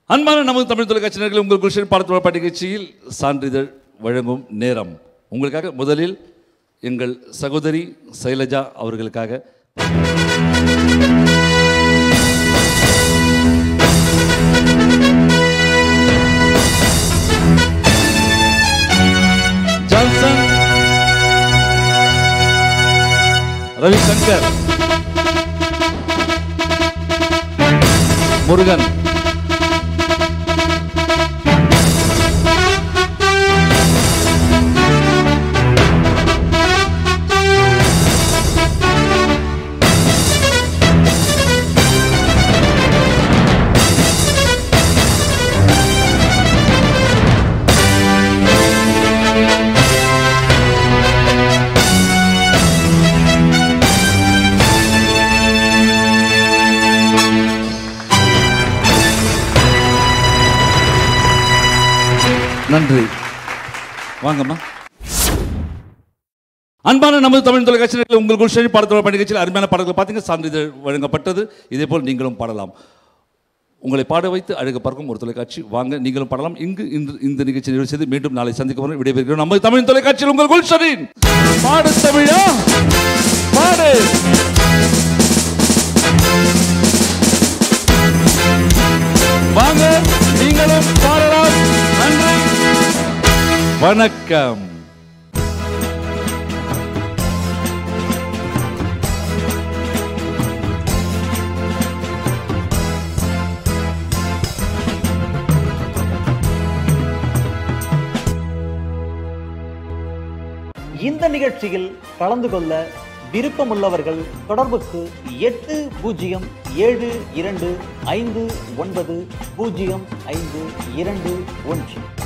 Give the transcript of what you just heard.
அன்பான நமது தமிழ் தொலைக்காட்சி நேயர்களே, உங்கள் குல்ஷன் பாடத்தோட பாட்டு நிகழ்ச்சியில் சான்றிதழ் வழங்கும் நேரம் உங்களுக்காக முதலில் எங்கள் சகோதரி சைலஜா அவர்களுக்காக ஜான்சன் ரவிசங்கர் முருகன் நன்றி வாங்கம்மா அன்பான நமது தமிழ் தொலைக்காட்சி நேயர்களே, உங்கள் குல்ஷனி பாடத்தோட பாட்டு நிகழ்ச்சியில் அருமையான பாடல்கள் பார்த்தீங்க சான்றிதழ் வழங்கப்பட்டது இதே போல் நீங்களும் பாடலாம் உங்களை பாட வைத்து அழகு பார்க்கும் ஒரு தொலைக்காட்சி வாங்க நீங்களும் பாடலாம் இங்கு இன்று இந்த நிகழ்ச்சி நிறைவு செய்து மீண்டும் நாளை சந்திக்க போகிறோம் விடைபெறுகிறோம் நமது தமிழ் தொலைக்காட்சியில் உங்கள் குல்ஷனின் பாடு தமிழா பாடு வாங்க நீங்களும் பாடலாம் நன்றி வணக்கம் இந்த நிகழ்ச்சியில் கலந்து கொள்ள விருப்பமுள்ளவர்கள் தொடர்புக்கு எட்டு பூஜ்ஜியம் ஏழு இரண்டு ஐந்து ஒன்பது பூஜ்ஜியம் ஐந்து இரண்டு ஒன்று